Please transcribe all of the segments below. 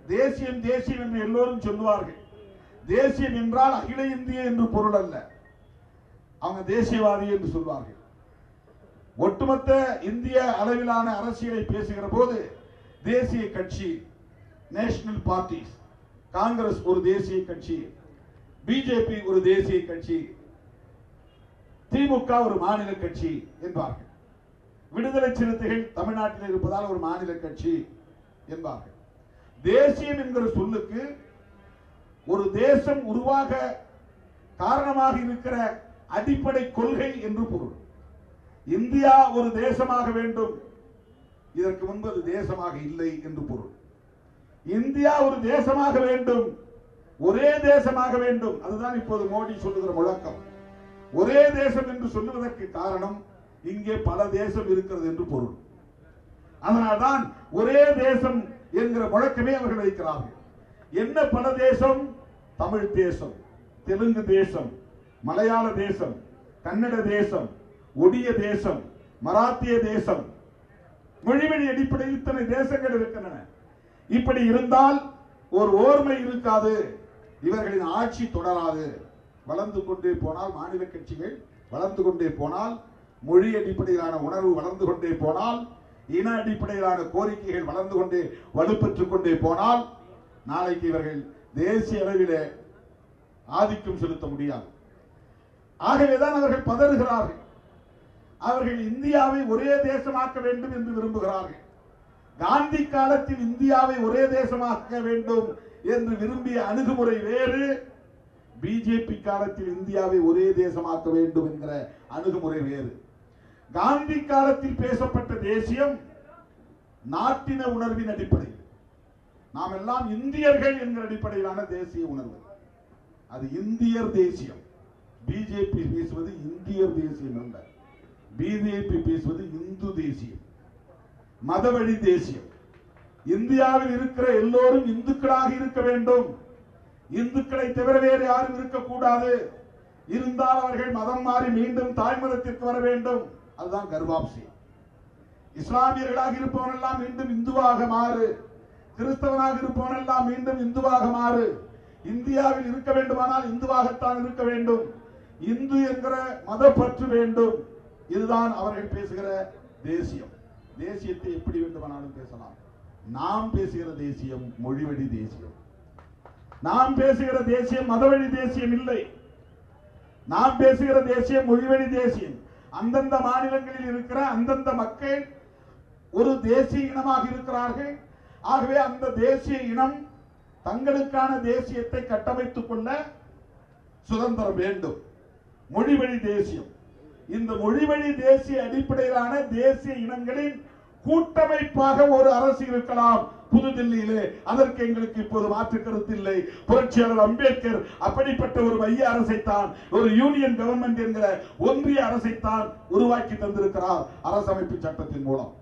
தேசியம் தேசியம் என்று எல்லோரும் சொல்லுவார்கள் தேசியம் என்றால் அகில இந்திய என்று பொருள் அல்ல அவங்க தேசியவாதி என்று சொல்வார்கள் ஒட்டுமொத்த இந்திய அளவிலான அரசியலை பேசுகிற போது தேசிய கட்சி நேஷனல் பார்ட்டிஸ் காங்கிரஸ் ஒரு தேசிய கட்சி பிஜேபி ஒரு தேசிய கட்சி திமுக ஒரு மாநில கட்சி என்பார்கள் விடுதலை சிறுத்தைகள் தமிழ்நாட்டில் இருப்பதால் ஒரு மாநில கட்சி என்பார்கள் தேசியம் என்கிற சொல்லுக்கு ஒரு தேசம் உருவாக காரணமாக இருக்கிற அடிப்படை கொள்கை என்று பொருள் இந்தியா ஒரு தேசமாக வேண்டும் இதற்கு முன்பு அது தேசமாக இல்லை என்று பொருள் இந்தியா ஒரு தேசமாக வேண்டும் ஒரே தேசமாக வேண்டும் அதுதான் இப்போது மோடி சொல்லுகிற முழக்கம் ஒரே தேசம் என்று சொல்லுவதற்கு காரணம் இங்கே பல தேசம் இருக்கிறது என்று பொருள் அதனால்தான் ஒரே தேசம் என்கிற முழக்கமே அவர்கள் வைக்கிறார்கள் என்ன பல தேசம் தமிழ் தேசம் தெலுங்கு தேசம் மலையாள தேசம் கன்னட தேசம் ஒடிய தேசம் மராத்திய தேசம் மொழிவழி அடிப்படையில் இத்தனை தேசங்கள் இருக்கின்றன இப்படி இருந்தால் ஒரு ஓர்மை இருக்காது இவர்களின் ஆட்சி தொடராது வளர்ந்து கொண்டே போனால் மாநில கட்சிகள் வளர்ந்து கொண்டே போனால் மொழி அடிப்படையிலான உணர்வு வளர்ந்து கொண்டே போனால் இன அடிப்படையிலான கோரிக்கைகள் வளர்ந்து கொண்டே வலுப்பெற்றுக் கொண்டே போனால் நாளைக்கு இவர்கள் தேசிய அளவிலே ஆதிக்கம் செலுத்த முடியாது ஆகவேதான் அவர்கள் பதறுகிறார்கள் அவர்கள் இந்தியாவை ஒரே தேசமாக்க வேண்டும் என்று விரும்புகிறார்கள் காந்தி காலத்தில் இந்தியாவை ஒரே தேசமாக்க வேண்டும் என்று விரும்பிய அணுகுமுறை வேறு பிஜேபி காலத்தில் இந்தியாவை ஒரே தேசமாக்க வேண்டும் என்கிற அணுகுமுறை வேறு காந்தி காலத்தில் பேசப்பட்ட தேசியம் நாட்டின உணர்வின் அடிப்படையில் நாம் எல்லாம் இந்தியர்கள் என்கிற அடிப்படையிலான தேசிய உணர்வு அது இந்தியர் தேசியம் பிஜேபி பேசுவது இந்தியர் தேசியம் அல்ல பிஜேபி பேசுவது இந்து தேசியம் மதவழி தேசியம் இந்தியாவில் இருக்கிற எல்லோரும் இந்துக்களாக இருக்க வேண்டும் இந்துக்களை தவிர வேறு யாரும் இருக்கக்கூடாது இருந்தால் அவர்கள் மதம் மாறி மீண்டும் தாய்மதத்திற்கு வர வேண்டும் அதுதான் கர்வாப்சி இஸ்லாமியர்களாக இருப்பவனெல்லாம் மீண்டும் இந்துவாக மாறு கிறிஸ்தவனாக இருப்பவனெல்லாம் மீண்டும் இந்துவாக மாறு இந்தியாவில் இருக்க வேண்டுமானால் இந்துவாகத்தான் இருக்க வேண்டும் இந்து என்கிற மதப்பற்று வேண்டும் இதுதான் அவர்கள் பேசுகிற தேசியம் தேசியத்தை எப்படி வேண்டுமானாலும் பேசலாம் நாம் பேசுகிற தேசியம் மொழிவழி தேசியம் நாம் பேசுகிற தேசியம் மதவழி தேசியம் இல்லை நாம் பேசுகிற தேசியம் மொழிவழி தேசியம் அந்தந்த மாநிலங்களில் இருக்கிற அந்தந்த மக்கள் ஒரு தேசிய இனமாக இருக்கிறார்கள் ஆகவே அந்த தேசிய இனம் தங்களுக்கான தேசியத்தை கட்டமைத்துக் கொள்ள சுதந்திரம் வேண்டும் மொழிவழி தேசியம் இந்த மொழிவழி தேசிய அடிப்படையிலான தேசிய இனங்களின் கூட்டமைப்பாக ஒரு அரசு இருக்கலாம் புதுதில்லியிலே அதற்கு எங்களுக்கு இப்போது மாற்று கருத்து இல்லை புரட்சியாளர் அம்பேத்கர் அப்படிப்பட்ட ஒரு மைய அரசைத்தான் ஒரு யூனியன் கவர்மெண்ட் என்கிற ஒன்றிய அரசைத்தான் உருவாக்கி தந்திருக்கிறார் அரசமைப்பு சட்டத்தின் மூலம்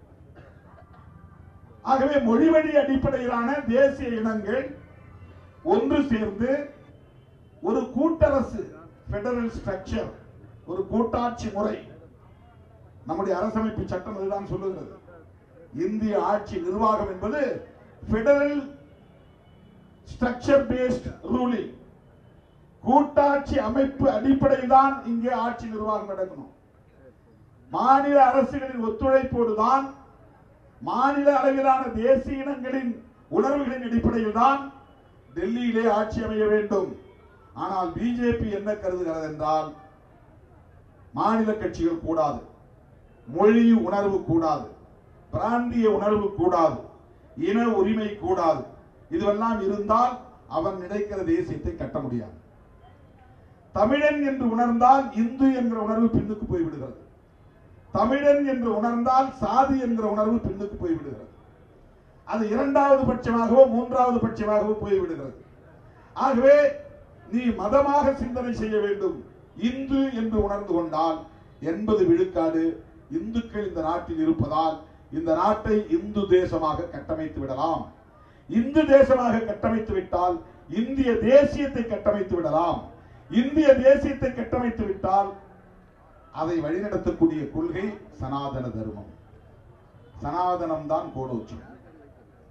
ஆகவே மொழிவழி அடிப்படையிலான தேசிய இனங்கள் ஒன்று சேர்ந்து ஒரு கூட்டரசு பெடரல் ஸ்ட்ரக்சர் ஒரு கூட்டாட்சி முறை நம்முடைய அரசமைப்பு சட்டம் அதுதான் சொல்லுகிறது இந்திய ஆட்சி நிர்வாகம் என்பது பெடரல் ஸ்ட்ரக்சர் பேஸ்ட் ரூலிங் கூட்டாட்சி அமைப்பு அடிப்படையில் தான் இங்கே ஆட்சி நிர்வாகம் நடக்கணும் மாநில அரசுகளின் ஒத்துழைப்போடு தான் மாநில அளவிலான தேசிய இனங்களின் உணர்வுகளின் அடிப்படையில் தான் டெல்லியிலே ஆட்சி அமைய வேண்டும் ஆனால் பிஜேபி என்ன கருதுகிறது என்றால் மாநில கட்சிகள் கூடாது மொழி உணர்வு கூடாது பிராந்திய உணர்வு கூடாது இன உரிமை கூடாது இதுவெல்லாம் இருந்தால் அவன் நினைக்கிற தேசியத்தை கட்ட முடியாது தமிழன் என்று உணர்ந்தால் இந்து என்கிற உணர்வு பின்னுக்கு போய்விடுகிறது தமிழன் என்று உணர்ந்தால் சாதி என்கிற உணர்வு பின்னுக்கு போய்விடுகிறது அது இரண்டாவது பட்சமாகவோ மூன்றாவது பட்சமாகவோ போய்விடுகிறது ஆகவே நீ மதமாக சிந்தனை செய்ய வேண்டும் இந்து என்று உணர்ந்து கொண்டால் எண்பது விழுக்காடு இந்துக்கள் இந்த நாட்டில் இருப்பதால் இந்த நாட்டை இந்து தேசமாக கட்டமைத்து விடலாம் இந்து தேசமாக கட்டமைத்து விட்டால் இந்திய தேசியத்தை கட்டமைத்து விடலாம் இந்திய தேசியத்தை கட்டமைத்து விட்டால் அதை வழிநடத்தக்கூடிய கொள்கை சனாதன தர்மம் சனாதனம் தான் கோடோச்சி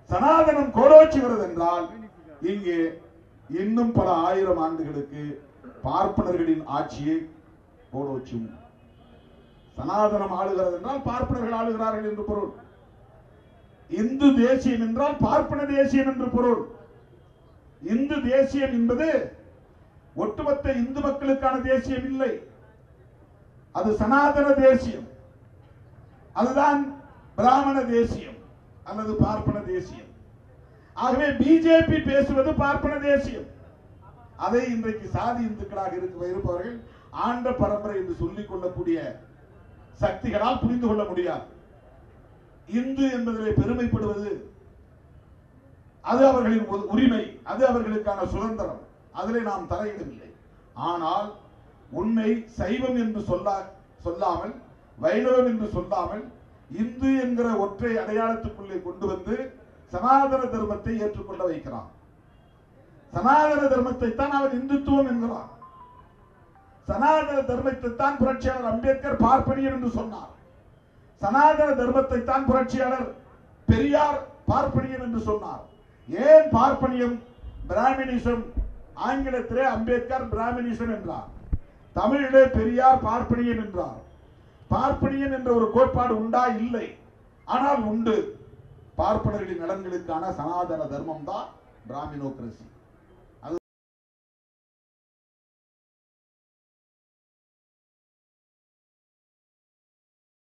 சனாதனம் கோலோச்சுகிறது என்றால் இங்கே இன்னும் பல ஆயிரம் ஆண்டுகளுக்கு பார்ப்பனர்களின் ஆட்சியை கோலோச்சும் சனாதனம் ஆளுகிறது என்றால் பார்ப்பனர்கள் ஆளுகிறார்கள் என்று பொருள் இந்து தேசியம் என்றால் பார்ப்பன தேசியம் என்று பொருள் இந்து தேசியம் என்பது ஒட்டுமொத்த இந்து மக்களுக்கான தேசியம் இல்லை அது சனாதன தேசியம் அதுதான் பிராமண தேசியம் அல்லது பார்ப்பன தேசியம் ஆகவே பிஜேபி பேசுவது பார்ப்பன தேசியம் அதை இன்றைக்கு சாதி இந்துக்களாக இருக்க இருப்பவர்கள் ஆண்ட பரம்பரை என்று சொல்லிக் கொள்ளக்கூடிய சக்திகளால் புரிந்து கொள்ள முடியாது இந்து என்பதிலே பெருமைப்படுவது அது அவர்களின் உ- உரிமை அது அவர்களுக்கான சுதந்திரம் அதிலே நாம் தலையிடவில்லை ஆனால் உன்னை சைவம் என்று சொல்ல சொல்லாமல் வைணவம் என்று சொல்லாமல் இந்து என்கிற ஒற்றை அடையாளத்துக்குள்ளே கொண்டு வந்து சனாதன தர்மத்தை ஏற்றுக்கொள்ள வைக்கிறான் சனாதன தர்மத்தை தான் அவன் இந்துத்துவம் என்கிறான் சனாதன தர்மத்தை தான் புரட்சியாளர் அம்பேத்கர் பார்ப்பனியம் என்று சொன்னார் சனாதன தர்மத்தை தான் புரட்சியாளர் பெரியார் பார்ப்பனியம் என்று சொன்னார் ஏன் பார்ப்பனியம் பிராமணிசம் ஆங்கிலத்திலே அம்பேத்கர் பிராமணிசம் என்றார் தமிழிலே பெரியார் பார்ப்பனியம் என்றார் பார்ப்பனியம் என்ற ஒரு கோட்பாடு உண்டா இல்லை ஆனால் உண்டு பார்ப்பனர்களின் நலன்களுக்கான சனாதன தர்மம் தான் பிராமினோக்ரசி